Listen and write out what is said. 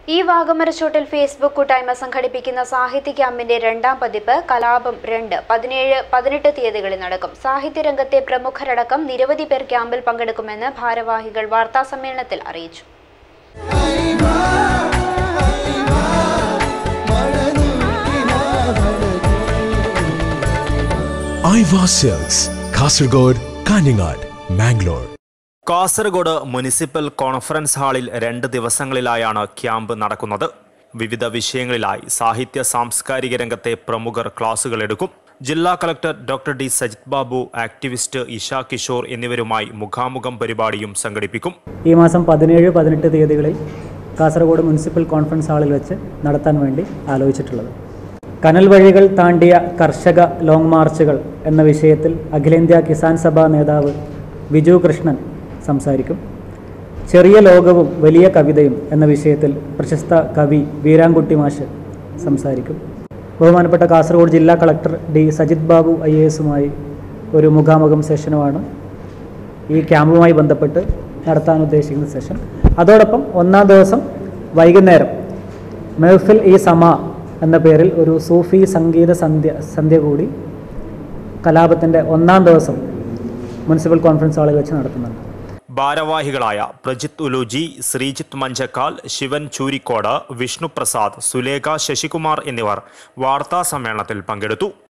ഈ വാഗമരച്ചോട്ടിൽ ഫേസ്ബുക്ക് കൂട്ടായ്മ സംഘടിപ്പിക്കുന്ന സാഹിത്യ ക്യാമ്പിന്റെ രണ്ടാം പതിപ്പ് കലാപം രണ്ട് പതിനേഴ് പതിനെട്ട് തീയതികളിൽ നടക്കും സാഹിത്യരംഗത്തെ പ്രമുഖരടക്കം നിരവധി പേർ ക്യാമ്പിൽ പങ്കെടുക്കുമെന്ന് ഭാരവാഹികൾ വാർത്താസമ്മേളനത്തിൽ അറിയിച്ചു ഐവാ സെൽസ് കാസർഗോഡ് കാഞ്ഞങ്ങാട് മാംഗ്ലൂർ കാസർഗോഡ് മുനിസിപ്പൽ കോൺഫറൻസ് ഹാളിൽ രണ്ട് ദിവസങ്ങളിലായാണ് ക്യാമ്പ് നടക്കുന്നത് വിവിധ വിഷയങ്ങളിലായി സാഹിത്യ സാംസ്കാരിക രംഗത്തെ പ്രമുഖർ ക്ലാസുകൾ എടുക്കും ജില്ലാ collector doctor D Sajith Babu activist Isha Kishore എന്നിവരുമായി മുഖാമുഖം പരിപാടിയും സംഘടിപ്പിക്കും ഈ മാസം പതിനേഴ് പതിനെട്ട് തീയതികളിൽ കാസർഗോഡ് മുനിസിപ്പൽ കോൺഫറൻസ് ഹാളിൽ വെച്ച് നടത്താൻ വേണ്ടി ആലോചിച്ചിട്ടുള്ളത് കനൽ വഴികൾ താണ്ടിയ കർഷക ലോങ് മാർച്ചുകൾ എന്ന വിഷയത്തിൽ അഖിലേന്ത്യാ കിസാൻ സഭ നേതാവ് വിജു കൃഷ്ണൻ സംസാരിക്കും ചെറിയ ലോകവും വലിയ കവിതയും എന്ന വിഷയത്തിൽ പ്രശസ്ത കവി വീരാൻകുട്ടി മാഷ് സംസാരിക്കും ബഹുമാനപ്പെട്ട കാസർഗോഡ് ജില്ലാ collector D Sajith Babu I A എസുമായി ഒരു മുഖാമുഖം സെഷനുമാണ് ഈ ക്യാമ്പുമായി ബന്ധപ്പെട്ട് നടത്താൻ ഉദ്ദേശിക്കുന്ന സെഷൻ അതോടൊപ്പം ഒന്നാം ദിവസം വൈകുന്നേരം മെഹഫിൽ ഈ സമ എന്ന പേരിൽ ഒരു സൂഫി സംഗീത സന്ധ്യ സന്ധ്യ കൂടി കലാപത്തിൻ്റെ ഒന്നാം ദിവസം മുനിസിപ്പൽ കോൺഫറൻസ് ഹാളിൽ വെച്ച് നടത്തുന്നുണ്ട് ഭാരവാഹികളായ പ്രജിത് ഉലുജി ശ്രീജിത്ത് മഞ്ചക്കാൽ ശിവൻ ചൂരിക്കോട് വിഷ്ണു പ്രസാദ് സുലേഖ ശശികുമാർ എന്നിവർ വാർത്താ സമ്മേളനത്തിൽ പങ്കെടുത്തു